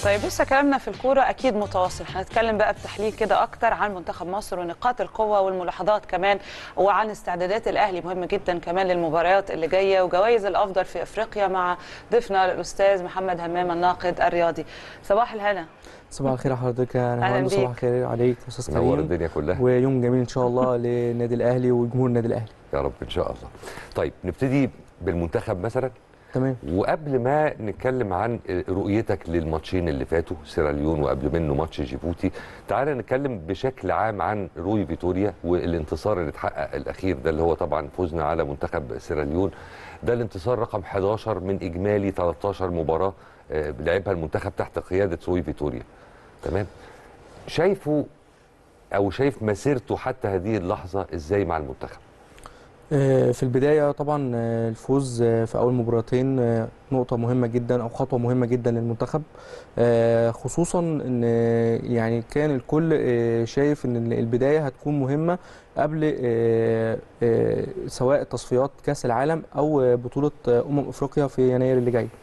طيب لسه كلامنا في الكوره اكيد متواصل هنتكلم بقى بتحليل كده اكتر عن منتخب مصر ونقاط القوه والملاحظات كمان وعن استعدادات الاهلي مهم جدا كمان للمباريات اللي جايه وجوائز الافضل في افريقيا مع ضيفنا الاستاذ محمد همام الناقد الرياضي صباح الهنا صباح الخير على حضرتك يا أهلاً نهار صباح بيك. الخير عليك يا استاذ نور كريم الدنيا كلها ويوم جميل ان شاء الله للنادي الاهلي وجمهور النادي الاهلي يا رب ان شاء الله طيب نبتدي بالمنتخب مثلا تمام وقبل ما نتكلم عن رؤيتك للماتشين اللي فاتوا سيراليون وقبل منه ماتش جيبوتي تعالى نتكلم بشكل عام عن روي فيتوريا والانتصار اللي اتحقق الاخير ده اللي هو طبعا فوزنا على منتخب سيراليون ده الانتصار رقم 11 من اجمالي 13 مباراه آه، لعبها المنتخب تحت قياده روي فيتوريا تمام شايفه او شايف مسيرته حتى هذه اللحظه ازاي مع المنتخب آه، في البدايه طبعا آه، الفوز آه، في اول مباراتين آه، نقطه مهمه جدا او خطوه مهمه جدا للمنتخب آه، خصوصا ان آه، يعني كان الكل آه، شايف ان البدايه هتكون مهمه قبل آه، آه، سواء تصفيات كاس العالم او آه، بطوله آه، امم افريقيا في يناير اللي جاي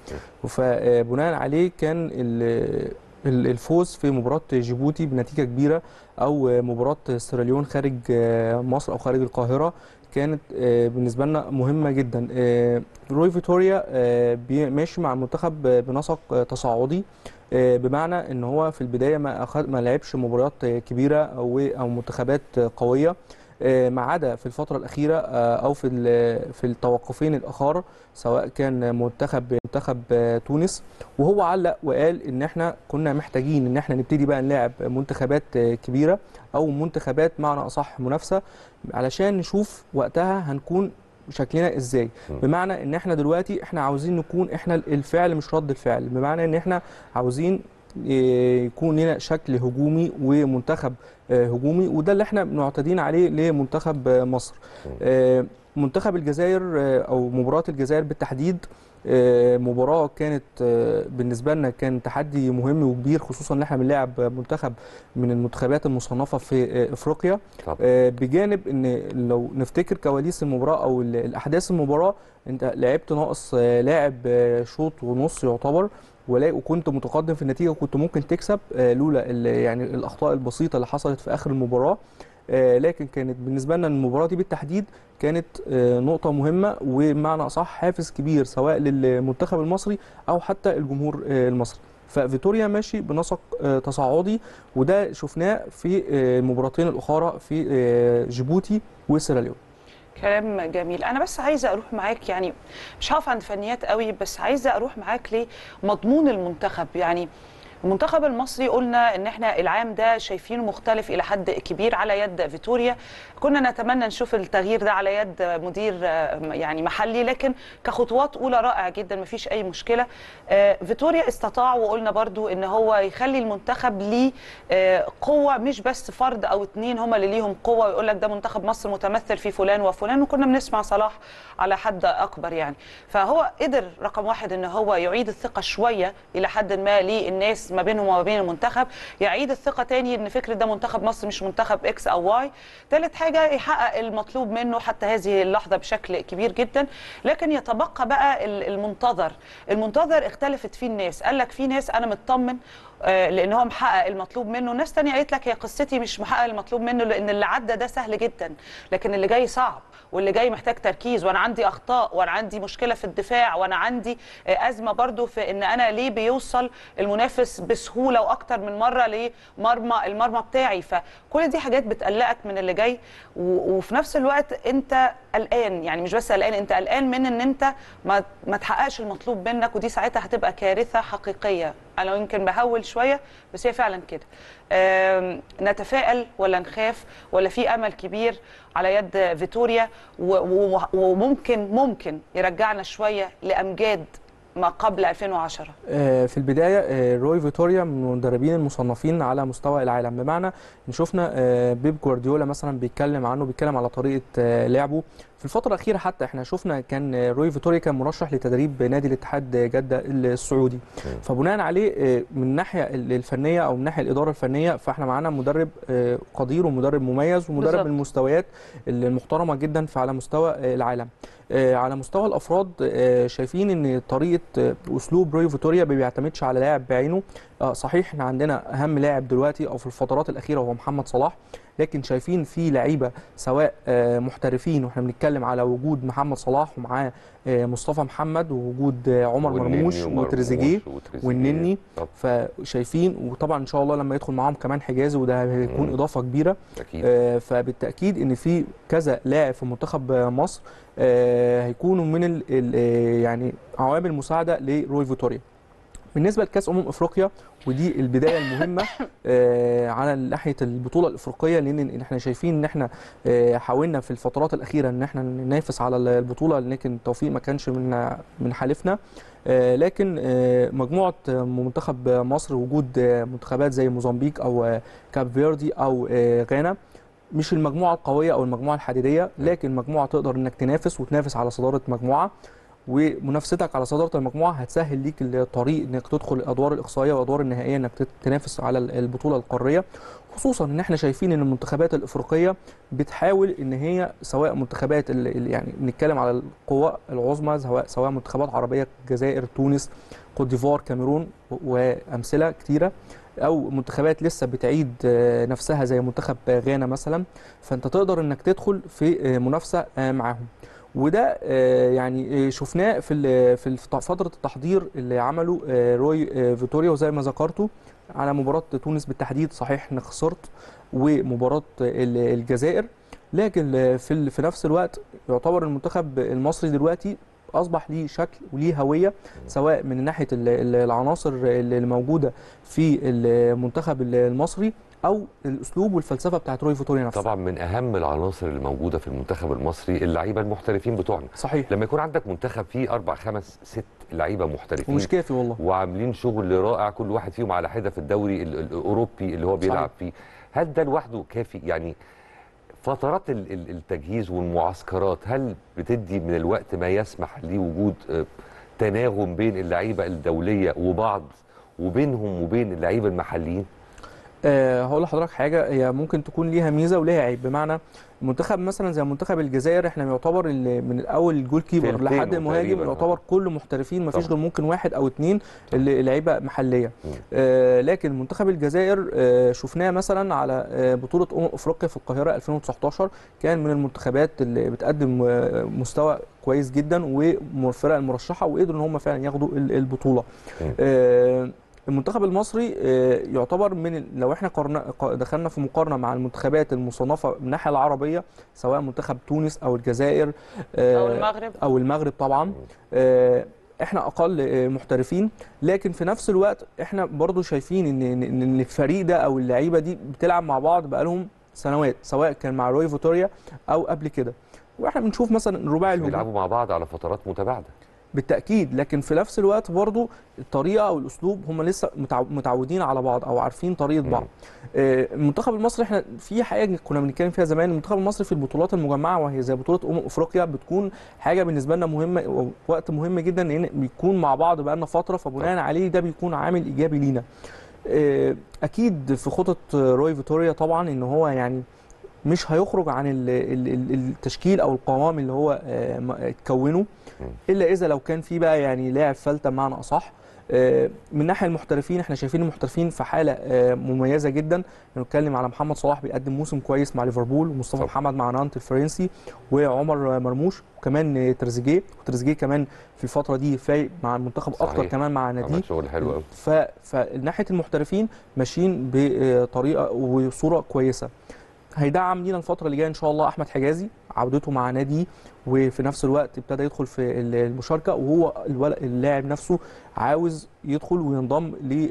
فبناء عليه كان ال- ال- الفوز في مباراة جيبوتي بنتيجة كبيرة أو مباراة سيراليون خارج مصر أو خارج القاهرة كانت آه، بالنسبة لنا مهمة جدا آه، روي فيتوريا آه، بي- ماشي مع المنتخب بنسق آه، تصاعدي آه، بمعنى ان هو في البدايه ما أخد ما لعبش مباريات آه، كبيره او او منتخبات آه، قويه آه، ما عدا في الفتره الاخيره آه، او في ال- في التوقفين الاخر سواء كان منتخب منتخب آه، تونس وهو علق وقال ان احنا كنا محتاجين ان احنا نبتدي بقى نلاعب منتخبات آه، كبيره او منتخبات معنى اصح منافسه علشان نشوف وقتها هنكون شكلنا ازاي م. بمعنى ان احنا دلوقتي احنا عاوزين نكون احنا الفعل مش رد الفعل بمعنى ان احنا عاوزين إيه، يكون لنا شكل هجومي ومنتخب آه، هجومي وده اللي احنا معتادين عليه لمنتخب آه، مصر م. آه، منتخب الجزائر آه، او مباراه الجزائر بالتحديد آه، مباراه كانت آه، بالنسبه لنا كان تحدي مهم وكبير خصوصا ان احنا بنلعب منتخب من المنتخبات المصنفه في آه، افريقيا طب آه، بجانب ان لو نفتكر كواليس المباراه او ال- الاحداث المباراه انت لعبت ناقص آه، لاعب آه، شوط ونص يعتبر ولا- وكنت متقدم في النتيجه وكنت ممكن تكسب آه، لولا ال- يعني الاخطاء البسيطه اللي حصلت في اخر المباراه آه، لكن كانت بالنسبه لنا المباراه دي بالتحديد كانت آه، نقطه مهمه وبمعنى اصح حافز كبير سواء للمنتخب المصري او حتى الجمهور آه، المصري ففيتوريا ماشي بنسق آه، تصاعدي وده شفناه في آه، المباراتين الاخرى في آه، جيبوتي وسيراليون كلام جميل انا بس عايزه اروح معاك يعني مش هقف عند فنيات قوي بس عايزه اروح معاك لمضمون المنتخب يعني المنتخب المصري قلنا ان احنا العام ده شايفينه مختلف الى حد كبير على يد فيتوريا كنا نتمنى نشوف التغيير ده على يد مدير آه، يعني محلي لكن كخطوات اولى رائع جدا مفيش اي مشكله آه، فيتوريا استطاع وقلنا برضو ان هو يخلي المنتخب ليه آه، قوه مش بس فرد او اتنين هم اللي ليهم قوه ويقول لك ده منتخب مصر متمثل في فلان وفلان وكنا بنسمع صلاح على حد اكبر يعني فهو قدر رقم واحد ان هو يعيد الثقه شويه الى حد ما للناس ما بينهم وما بين المنتخب يعيد الثقه تاني ان فكره ده منتخب مصر مش منتخب اكس او واي ثالث حاجه يحقق المطلوب منه حتى هذه اللحظه بشكل كبير جدا لكن يتبقى بقى ال- المنتظر المنتظر اختلفت فيه الناس قال لك في ناس انا مطمن آه، لان هو محقق المطلوب منه ناس تانية قالت لك هي قصتي مش محقق المطلوب منه لان اللي عدى ده سهل جدا لكن اللي جاي صعب واللي جاي محتاج تركيز وانا عندي اخطاء وانا عندي مشكله في الدفاع وانا عندي آه، ازمه برضو في ان انا ليه بيوصل المنافس بسهوله واكتر من مره لمرمى المرمى بتاعي فكل دي حاجات بتقلقك من اللي جاي و- وفي نفس الوقت انت قلقان يعني مش بس قلقان انت قلقان من ان انت ما ما تحققش المطلوب منك ودي ساعتها هتبقى كارثه حقيقيه انا يمكن بهول شويه بس هي فعلا كده آم، نتفائل ولا نخاف ولا في امل كبير على يد فيتوريا و- و- وممكن ممكن يرجعنا شويه لامجاد ما قبل 2010 آه، في البدايه آه، روي فيتوريا من المدربين المصنفين على مستوى العالم بمعنى ان شفنا آه، بيب جوارديولا مثلا بيتكلم عنه بيتكلم على طريقه آه، لعبه في في الفتره الاخيره حتى احنا شفنا كان روي فيتوريا كان مرشح لتدريب نادي الاتحاد جده السعودي مم. فبناء عليه آه، من الناحيه الفنيه او من الناحيه الاداره الفنيه فاحنا معانا مدرب آه، قدير ومدرب مميز ومدرب بالظبط. من المستويات المحترمه جدا في على مستوى آه، العالم آه، على مستوى الافراد آه، شايفين ان طريقه آه، اسلوب روي فيتوريا ما بيعتمدش على لاعب بعينه آه، صحيح احنا عندنا اهم لاعب دلوقتي او في الفترات الاخيره هو محمد صلاح لكن شايفين في لعيبه سواء آه، محترفين واحنا بنتكلم على وجود محمد صلاح ومعاه آه، مصطفى محمد ووجود آه، عمر والنني مرموش ومرموش وتريزيجيه وتريزيجيه. والنني طب فشايفين وطبعا ان شاء الله لما يدخل معاهم كمان حجازي وده هيكون مم. اضافه كبيره اكيد آه، فبالتاكيد ان في كذا لاعب في منتخب آه، مصر آه، هيكونوا من ال ال آه، يعني عوامل مساعده لروي فيتوريا بالنسبه لكاس امم افريقيا ودي البدايه المهمه آه، على ناحيه البطوله الافريقيه لان احنا شايفين ان احنا آه، حاولنا في الفترات الاخيره ان احنا ننافس على البطوله لكن التوفيق ما كانش من من حالفنا آه، لكن آه، مجموعه آه، منتخب مصر وجود آه، منتخبات زي موزمبيق او آه، كاب فيردي او آه، غانا مش المجموعه القويه او المجموعه الحديديه لكن مجموعه تقدر انك تنافس وتنافس على صداره مجموعه ومنافستك على صداره المجموعه هتسهل ليك الطريق انك تدخل الادوار الاقصائيه والادوار النهائيه انك تت- تنافس على البطوله القاريه خصوصا ان احنا شايفين ان المنتخبات الافريقيه بتحاول ان هي سواء منتخبات ال- ال- يعني بنتكلم على القوى العظمى سواء سواء منتخبات عربيه الجزائر تونس كوت ديفوار كاميرون و- وامثله كتيره او منتخبات لسه بتعيد آه، نفسها زي منتخب غانا مثلا فانت تقدر انك تدخل في آه، منافسه آه، معاهم وده آه، يعني آه، شفناه في ال- في الف- فتره التحضير اللي عمله آه، روي آه، فيتوريا وزي ما ذكرته على مباراه تونس بالتحديد صحيح انك خسرت ومباراه ال- الجزائر لكن آه، في ال- في نفس الوقت يعتبر المنتخب المصري دلوقتي اصبح ليه شكل وليه هويه سواء من ناحيه ال- ال- العناصر اللي موجوده في المنتخب المصري او الاسلوب والفلسفه بتاعت روي فيتوريا نفسه طبعا من اهم العناصر اللي موجوده في المنتخب المصري اللعيبه المحترفين بتوعنا صحيح لما يكون عندك منتخب فيه اربع خمس ست لعيبه محترفين ومش كافي والله وعاملين شغل رائع كل واحد فيهم على حده في الدوري ال- الاوروبي اللي هو بيلعب فيه هل ده لوحده كافي يعني فترات ال- ال- التجهيز والمعسكرات هل بتدي من الوقت ما يسمح لوجود آه، تناغم بين اللعيبه الدوليه وبعض وبينهم وبين اللعيبه المحليين أه هقول لحضرتك حاجه هي ممكن تكون ليها ميزه وليها عيب بمعنى منتخب مثلا زي منتخب الجزائر احنا يعتبر ال- من الاول الجول كيبر تلتينه لحد المهاجم تقريباً، يعتبر كله محترفين ما فيش طبعاً. غير ممكن واحد او اتنين اللي لعيبه محليه مم. آه لكن منتخب الجزائر آه شفناه مثلا على آه بطوله امم افريقيا في القاهره 2019 كان من المنتخبات اللي بتقدم آه مستوى كويس جدا والفرق المرشحه وقدروا ان هم فعلا ياخدوا ال- البطوله مم. آه المنتخب المصري آه، يعتبر من ال- لو احنا قرنا ق- دخلنا في مقارنه مع المنتخبات المصنفه من الناحيه العربيه سواء منتخب تونس او الجزائر آه، او المغرب او المغرب طبعا آه، احنا اقل آه، محترفين لكن في نفس الوقت احنا برضو شايفين ان ان إن الفريق ده او اللعيبه دي بتلعب مع بعض بقالهم سنوات سواء كان مع روي فيتوريا او قبل كده واحنا بنشوف مثلا الرباعي الهجومي بيلعبوا مع بعض على فترات متباعده بالتاكيد لكن في نفس الوقت برضو الطريقه او الاسلوب هم لسه متعو- متعودين على بعض او عارفين طريقه مم. بعض آه، المنتخب المصري احنا في حاجه كنا بنتكلم فيها زمان المنتخب المصري في البطولات المجمعه وهي زي بطوله امم افريقيا بتكون حاجه بالنسبه لنا مهمه وقت مهم جدا لان بيكون مع بعض بقالنا فتره فبناء عليه ده بيكون عامل ايجابي لينا آه، اكيد في خطط روي فيتوريا طبعا ان هو يعني مش هيخرج عن ال- ال- ال- التشكيل او القوام اللي هو آه، م- اتكونه مم. الا اذا لو كان في بقى يعني لاعب فلته بمعنى اصح آه، من ناحيه المحترفين احنا شايفين المحترفين في حاله آه، مميزه جدا بنتكلم على محمد صلاح بيقدم موسم كويس مع ليفربول ومصطفى طبعا. محمد مع نانت الفرنسي وعمر مرموش وكمان آه، تريزيجيه وتريزيجيه كمان في الفتره دي فايق مع المنتخب اكتر صحيح. كمان مع ناديه عمل شغل حلو قوي ف... فناحيه المحترفين ماشيين بطريقه وصوره كويسه هيدعم لينا الفتره اللي جايه ان شاء الله احمد حجازي عودته مع نادي وفي نفس الوقت ابتدى يدخل في ال- المشاركه وهو الول- اللاعب نفسه عاوز يدخل وينضم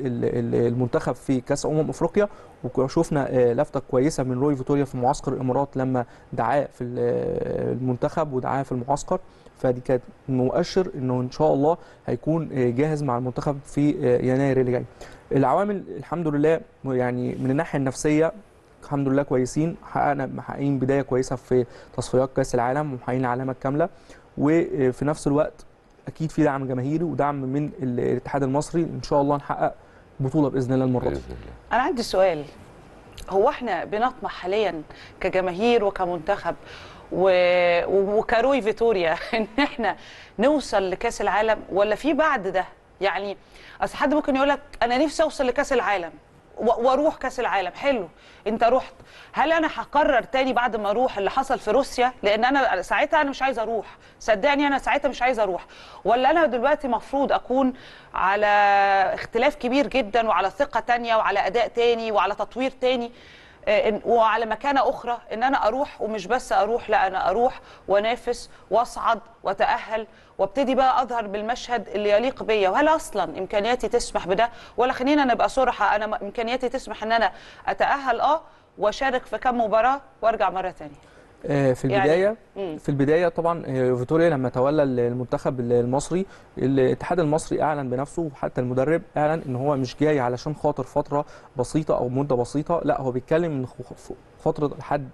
للمنتخب في كاس امم افريقيا وشفنا آه، لفته كويسه من روي فيتوريا في معسكر الامارات لما دعاه في ال- المنتخب ودعاه في المعسكر فدي كانت مؤشر انه ان شاء الله هيكون آه، جاهز مع المنتخب في آه، يناير اللي جاي العوامل الحمد لله يعني من الناحيه النفسيه الحمد لله كويسين حققنا محققين بدايه كويسه في تصفيات كاس العالم ومحققين العلامه الكامله وفي نفس الوقت اكيد في دعم جماهيري ودعم من الاتحاد المصري ان شاء الله نحقق بطوله باذن الله المره دي باذن الله انا عندي سؤال هو احنا بنطمح حاليا كجماهير وكمنتخب و... و- وكروي فيتوريا ان احنا نوصل لكاس العالم ولا في بعد ده يعني اصل حد ممكن يقول لك انا نفسي اوصل لكاس العالم و- واروح كاس العالم حلو انت رحت هل انا هقرر تاني بعد ما اروح اللي حصل في روسيا لان انا ساعتها انا مش عايزه اروح صدقني انا ساعتها مش عايزه اروح ولا انا دلوقتي مفروض اكون على اختلاف كبير جدا وعلى ثقه تانية وعلى اداء تاني وعلى تطوير تاني آه، إن- وعلى مكانه اخرى ان انا اروح ومش بس اروح لا انا اروح وانافس واصعد واتاهل وابتدي بقى اظهر بالمشهد اللي يليق بيا وهل اصلا امكانياتي تسمح بده ولا خلينا نبقى صراحه انا م- امكانياتي تسمح ان انا اتاهل اه واشارك في كم مباراه وارجع مره ثانيه آه، في يعني- البدايه مم. في البدايه طبعا آه، فيتوريا لما تولى المنتخب المصري الاتحاد المصري اعلن بنفسه وحتى المدرب اعلن ان هو مش جاي علشان خاطر فتره بسيطه او مده بسيطه لا هو بيتكلم من خ- فتره لحد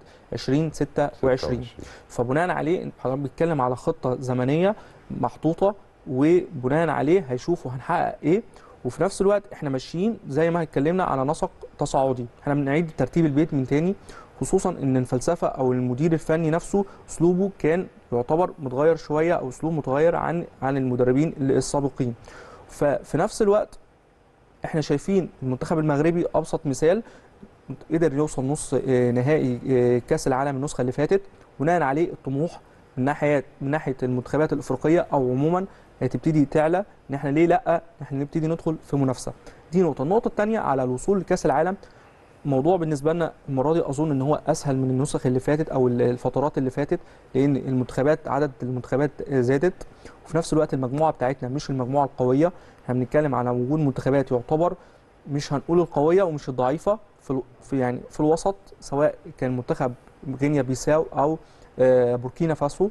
2026 فبناء عليه حضرتك بيتكلم على خطه زمنيه محطوطه وبناء عليه هيشوفوا هنحقق ايه وفي نفس الوقت احنا ماشيين زي ما اتكلمنا على نسق تصاعدي احنا بنعيد ترتيب البيت من تاني خصوصا ان الفلسفه او المدير الفني نفسه اسلوبه كان يعتبر متغير شويه او اسلوب متغير عن عن المدربين السابقين ففي نفس الوقت احنا شايفين المنتخب المغربي ابسط مثال قدر يوصل نص آه، نهائي آه، كاس العالم النسخه اللي فاتت بناء عليه الطموح من ناحيه من ناحيه المنتخبات الافريقيه او عموما هتبتدي تعلى ان احنا ليه لا احنا نبتدي ندخل في منافسه دي نقطه النقطه الثانيه على الوصول لكاس العالم موضوع بالنسبه لنا المره دي اظن ان هو اسهل من النسخ اللي فاتت او الفترات اللي فاتت لان المنتخبات عدد المنتخبات زادت وفي نفس الوقت المجموعه بتاعتنا مش المجموعه القويه احنا بنتكلم على وجود منتخبات يعتبر مش هنقول القويه ومش الضعيفه في ال- في يعني في الوسط سواء كان منتخب غينيا بيساو او آه، بوركينا فاسو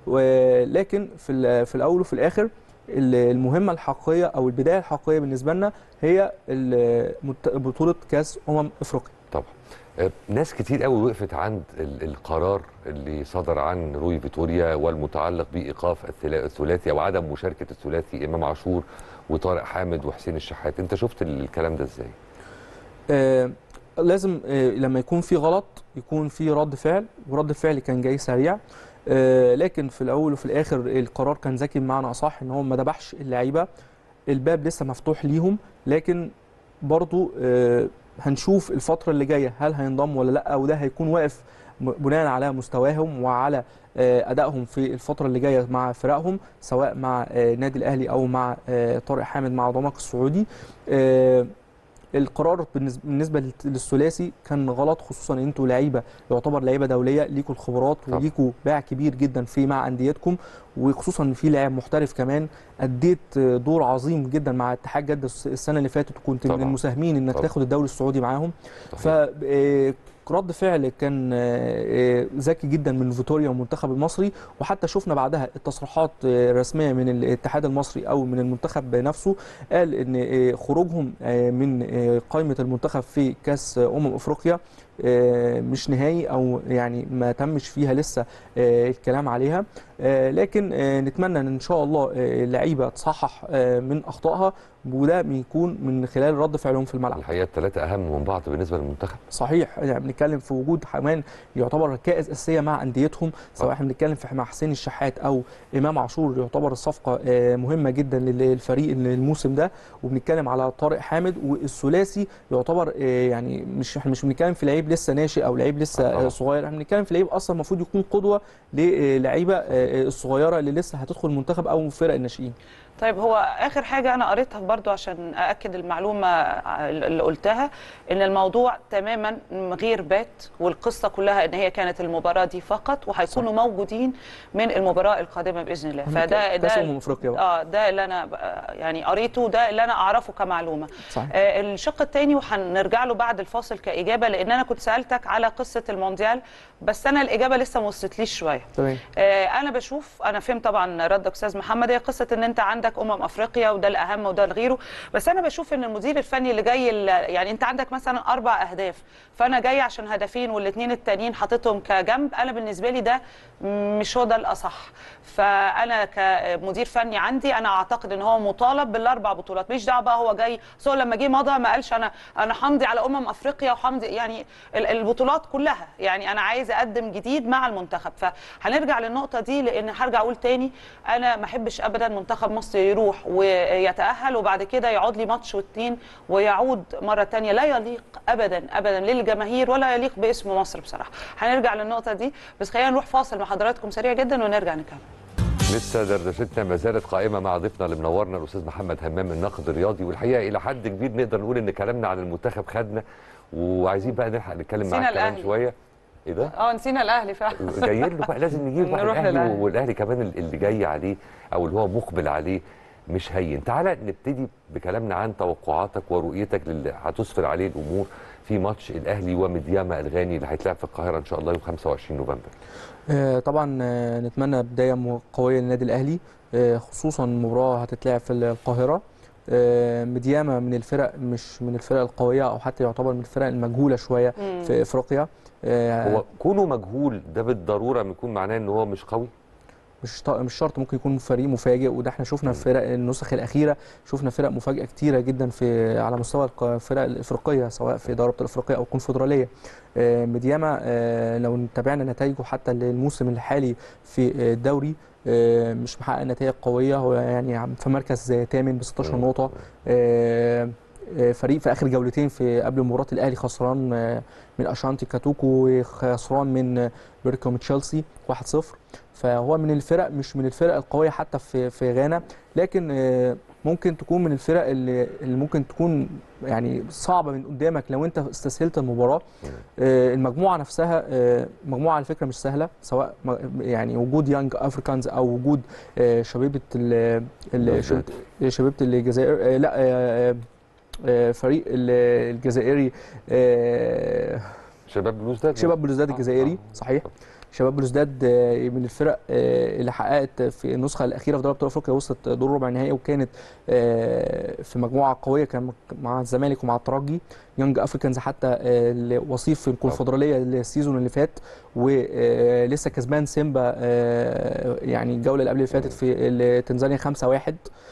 ولكن في ال- في الاول وفي الاخر ال- المهمه الحقيقيه او البدايه الحقيقيه بالنسبه لنا هي ال- مت- بطوله كاس امم افريقيا طبعا آه، ناس كتير قوي وقفت عند ال- القرار اللي صدر عن روي فيتوريا والمتعلق بايقاف الثلا- الثلاثي او عدم مشاركه الثلاثي امام عاشور وطارق حامد وحسين الشحات انت شفت الكلام ده ازاي آه، لازم آه، لما يكون في غلط يكون في رد فعل ورد الفعل كان جاي سريع آه، لكن في الاول وفي الاخر القرار كان ذكي بمعنى اصح ان هو ما ذبحش اللعيبه الباب لسه مفتوح ليهم لكن برضو آه، هنشوف الفتره اللي جايه هل هينضموا ولا لا وده هيكون واقف م- بناء على مستواهم وعلى آه، ادائهم في الفتره اللي جايه مع فرقهم سواء مع آه، النادي الاهلي او مع آه، طارق حامد مع ضمك السعودي آه، القرار بالنسبه بالنسبة للت- للثلاثي كان غلط خصوصا ان انتوا لعيبه يعتبر لعيبه دوليه ليكوا الخبرات طبعا. وليكوا باع كبير جدا في مع انديتكم وخصوصا ان في لاعب محترف كمان اديت دور عظيم جدا مع اتحاد جده الس- السنه اللي فاتت وكنت من طبعا. المساهمين انك طبعا. تاخد الدوري السعودي معاهم صحيح. ف آه، رد فعل كان آه، آه، ذكي جدا من فيتوريا والمنتخب المصري وحتى شفنا بعدها التصريحات آه، الرسميه من الاتحاد المصري او من المنتخب نفسه قال ان آه، خروجهم آه، من آه، قائمه المنتخب في كاس آه، امم افريقيا آه، مش نهائي او يعني ما تمش فيها لسه آه، الكلام عليها آه، لكن آه، نتمنى ان ان شاء الله آه، اللعيبه تصحح آه، من اخطائها وده بيكون من خلال رد فعلهم في الملعب الحقيقه الثلاثه اهم من بعض بالنسبه للمنتخب صحيح يعني بنتكلم في وجود كمان يعتبر ركائز اساسيه مع انديتهم سواء طبعا. احنا بنتكلم في مع حسين الشحات او امام عاشور يعتبر الصفقه آه، مهمه جدا للفريق الموسم ده وبنتكلم على طارق حامد والثلاثي يعتبر آه، يعني مش احنا مش بنتكلم في لعيب لسه ناشئ او لعيب لسه طبعا. آه، صغير احنا بنتكلم في لعيب اصلا المفروض يكون قدوه للعيبه آه، الصغيره اللي لسه هتدخل المنتخب او فرق الناشئين طيب هو اخر حاجه انا قريتها برضو عشان ااكد المعلومه اللي قلتها ان الموضوع تماما غير بات والقصه كلها ان هي كانت المباراه دي فقط وهيكونوا موجودين من المباراه القادمه باذن الله فده كاس ده امم افريقيا بقى. اه ده اللي انا بقى- يعني قريته ده اللي انا اعرفه كمعلومه صحيح آه، الشق الثاني وهنرجع له بعد الفاصل كاجابه لان انا كنت سالتك على قصه المونديال بس انا الاجابه لسه ما وصلتليش شويه تمام آه، انا بشوف انا فهمت طبعا ردك استاذ محمد هي قصه ان انت عندك عندك امم افريقيا وده الاهم وده الغيره بس انا بشوف ان المدير الفني اللي جاي ال- يعني انت عندك مثلا اربع اهداف فانا جاي عشان هدفين والاثنين التانيين حاططهم كجنب انا بالنسبه لي ده مش هو ده الاصح فانا كمدير فني عندي انا اعتقد ان هو مطالب بالاربع بطولات مش دعوه بقى هو جاي سو لما جه مضى ما قالش انا انا همضي على امم افريقيا وهمضي يعني ال- البطولات كلها يعني انا عايز اقدم جديد مع المنتخب فهنرجع للنقطه دي لان هرجع اقول تاني انا ما احبش ابدا منتخب مصر يروح ويتاهل وبعد كده يقعد لي ماتش واتنين ويعود مره تانية لا يليق ابدا ابدا للجماهير ولا يليق باسم مصر بصراحه هنرجع للنقطه دي بس خلينا نروح فاصل مع حضراتكم سريع جدا ونرجع نكمل لسه دردشتنا ما زالت قائمه مع ضيفنا اللي منورنا الاستاذ محمد همام الناقد الرياضي والحقيقه الى حد كبير نقدر نقول ان كلامنا عن المنتخب خدنا وعايزين بقى نلحق نتكلم نسينا معاك كمان الأهلي. شويه ايه ده؟ اه نسينا الاهلي فعلا جايين له بقى لازم نجيب بقى نروح الاهلي للأهلي. والاهلي كمان اللي جاي عليه او اللي هو مقبل عليه مش هين تعالى نبتدي بكلامنا عن توقعاتك ورؤيتك للي هتسفر عليه الامور في ماتش الاهلي ومدياما الغاني اللي هيتلعب في القاهره ان شاء الله يوم 25 نوفمبر آه، طبعا آه، نتمنى بدايه م- قويه للنادي الاهلي آه، خصوصا مباراه هتتلعب في القاهره آه، مدياما من الفرق مش من الفرق القويه او حتى يعتبر من الفرق المجهوله شويه مم. في افريقيا آه، هو كونه مجهول ده بالضروره بيكون معناه ان هو مش قوي مش ط- مش شرط ممكن يكون فريق مفاجئ وده احنا شفنا في فرق النسخ الاخيره شفنا فرق مفاجئه كتيره جدا في على مستوى الق- الفرق الافريقيه سواء في دوري ابطال افريقيا او الكونفدراليه آه، مدياما آه، لو تابعنا نتائجه حتى الموسم الحالي في آه، الدوري آه، مش محقق نتائج قويه هو يعني عم- في مركز آه، ثامن ب 16 مم. نقطه آه، آه، فريق في اخر جولتين في قبل مباراه الاهلي خسران آه، من اشانتي كاتوكو وخسران من آه، لوريكو من تشيلسي 1-0 فهو من الفرق مش من الفرق القويه حتى في في غانا لكن آه، ممكن تكون من الفرق اللي, اللي ممكن تكون يعني صعبه من قدامك لو انت استسهلت المباراه آه، المجموعه نفسها آه، مجموعه على فكره مش سهله سواء م- يعني وجود يانج افريكانز او وجود آه، شبيبه ال- ال- بلوزداد. شبيبة- شبيبه الجزائر آه، لا آه، آه، فريق ال- الجزائري آه، شباب بلوزداد شباب بلوزداد آه، الجزائري آه. صحيح شباب بلوزداد آه، من الفرق آه، اللي حققت في النسخه الاخيره في دوري ابطال افريقيا وصلت دور ربع نهائي وكانت آه، في مجموعه قويه كان مع الزمالك ومع الترجي يونج افريكانز حتى آه، اللي وصيف في الكونفدراليه السيزون اللي فات ولسه كسبان سيمبا آه، يعني الجوله اللي قبل اللي فاتت في تنزانيا 5-1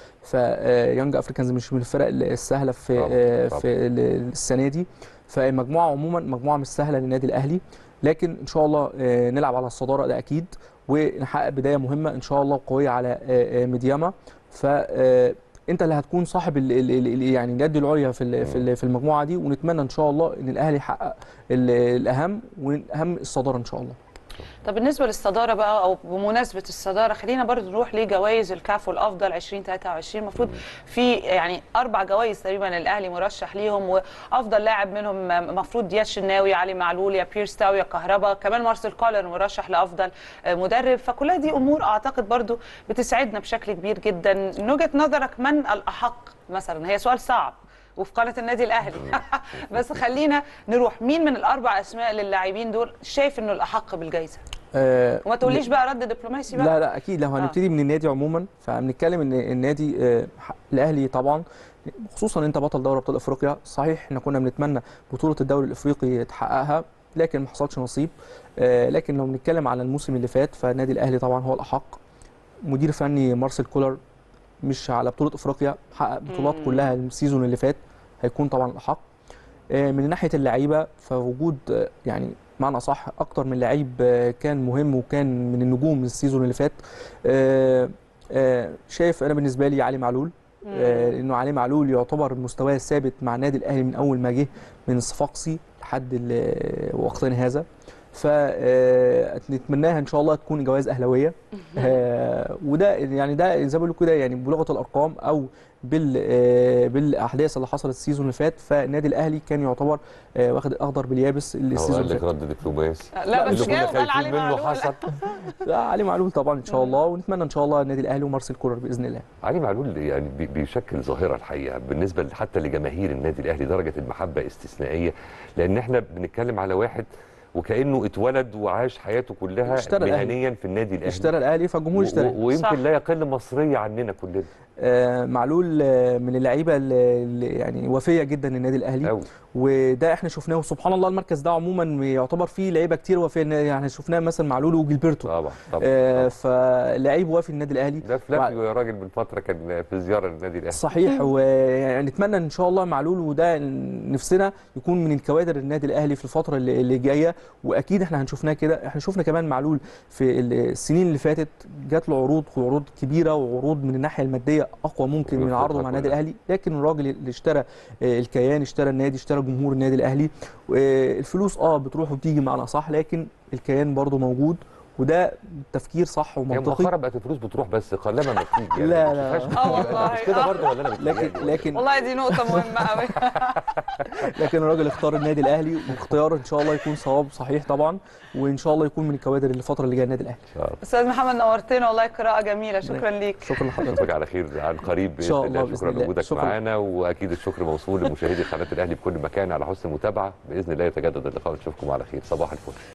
فيونج افريكانز مش من الفرق السهله في طبعاً، آه، طبعاً. في ال- السنه دي فالمجموعه عموما مجموعه مش سهله للنادي الاهلي لكن ان شاء الله آه، نلعب على الصداره ده اكيد ونحقق بدايه مهمه ان شاء الله قويه على آه، آه، ميدياما ف آه، انت اللي هتكون صاحب ال ال ال يعني اليد العليا في ال- في ال- في المجموعه دي ونتمنى ان شاء الله ان الاهلي يحقق ال- الاهم والاهم الصداره ان شاء الله طب بالنسبه للصداره بقى او بمناسبه الصداره خلينا برضو نروح لجوائز الكاف والافضل 2023 المفروض في يعني اربع جوائز تقريبا الاهلي مرشح ليهم وافضل لاعب منهم المفروض دياش شناوي علي معلول يا بيرس تاو يا كهربا كمان مارسيل كولر مرشح لافضل مدرب فكلها دي امور اعتقد برضو بتسعدنا بشكل كبير جدا من وجهه نظرك من الاحق مثلا هي سؤال صعب وفي قناه النادي الاهلي بس خلينا نروح مين من الاربع اسماء للاعبين دول شايف انه الاحق بالجائزه آه، وما تقوليش بقى رد دبلوماسي بقى لا لا اكيد لو هنبتدي من النادي عموما فبنتكلم ان النادي آه، الاهلي طبعا خصوصا انت بطل دوري ابطال افريقيا صحيح احنا كنا بنتمنى بطوله الدوري الافريقي تحققها لكن ما حصلش نصيب آه، لكن لو بنتكلم على الموسم اللي فات فالنادي الاهلي طبعا هو الاحق مدير فني مارسيل كولر مش على بطوله افريقيا حقق بطولات مم. كلها السيزون اللي فات هيكون طبعا الاحق آه، من ناحيه اللعيبه فوجود آه، يعني معنى صح اكتر من لعيب آه، كان مهم وكان من النجوم السيزون اللي فات آه، آه، شايف انا بالنسبه لي علي معلول آه، لانه علي معلول يعتبر مستواه الثابت مع النادي الاهلي من اول ما جه من الصفاقسي لحد ال- وقتنا هذا فنتمناها ان شاء الله تكون جوائز اهلاويه آه، وده يعني ده زي ما بيقولوا كده يعني بلغه الارقام او بال آه، بالاحداث اللي حصلت السيزون اللي فات فالنادي الاهلي كان يعتبر آه، واخد الاخضر باليابس هو السيزون قال اللي لك فات رد دبلوماسي لا بس اللي كنا جاوب قال علي خايفين منه معلول حصل لا علي معلول طبعا ان شاء الله ونتمنى ان شاء الله النادي الاهلي ومارسيل كولر باذن الله علي معلول يعني بي- بيشكل ظاهره الحقيقه بالنسبه حتى لجماهير النادي الاهلي درجه المحبه استثنائيه لان احنا بنتكلم على واحد وكانه اتولد وعاش حياته كلها اشترى الأهلي. مهنيا في النادي الاهلي اشترى الاهلي فالجمهور و- اشترى و- ويمكن صح. لا يقل مصريه عننا كلنا آه، معلول آه، من اللعيبه اللي اللي يعني وفيه جدا للنادي الاهلي قوي وده احنا شفناه وسبحان الله المركز ده عموما يعتبر فيه لعيبه كتير وفيه يعني شفناه مثلا معلول وجilberto طبعا طبعا آه، طبعاً. فلعيب وافي النادي الاهلي ده فلافيو يا راجل من فتره كان في زياره للنادي الاهلي صحيح ويعني نتمنى ان شاء الله معلول وده نفسنا يكون من الكوادر النادي الاهلي في الفتره اللي اللي جايه واكيد احنا هنشوفناه كده احنا شفنا كمان معلول في السنين اللي فاتت جات له عروض وعروض كبيره وعروض من الناحيه الماديه اقوى ممكن من وبيرفضها عرضه مع النادي كلها. الاهلي لكن الراجل اللي اشترى آه، الكيان اشترى النادي اشترى جمهور النادي الاهلي آه، الفلوس اه بتروح وبتيجي معنا صح لكن الكيان برضه موجود وده تفكير صح هي ومنطقي مؤخرا بقت الفلوس بتروح بس قلما ما بتيجي يعني لا، ما لا. بتشوفهاش آه كتير. والله. مش كده آه. برضه ولا انا لكن بتهيألي؟ لكن والله دي نقطه مهمه قوي لكن الراجل اختار النادي الاهلي واختيار ان شاء الله يكون صواب صحيح طبعا وان شاء الله يكون من الكوادر الفتره اللي جايه النادي الاهلي إن شاء الله. استاذ محمد نورتنا والله قراءه جميله شكرا ليك شكرا لحضرتك اشوفك على خير عن قريب إن شاء باذن الله الله شكرا بإذن الله. لوجودك شكرا. معانا واكيد الشكر موصول لمشاهدي قناه الاهلي بكل مكان على حسن المتابعه باذن الله يتجدد اللقاء ونشوفكم على خير صباح الفل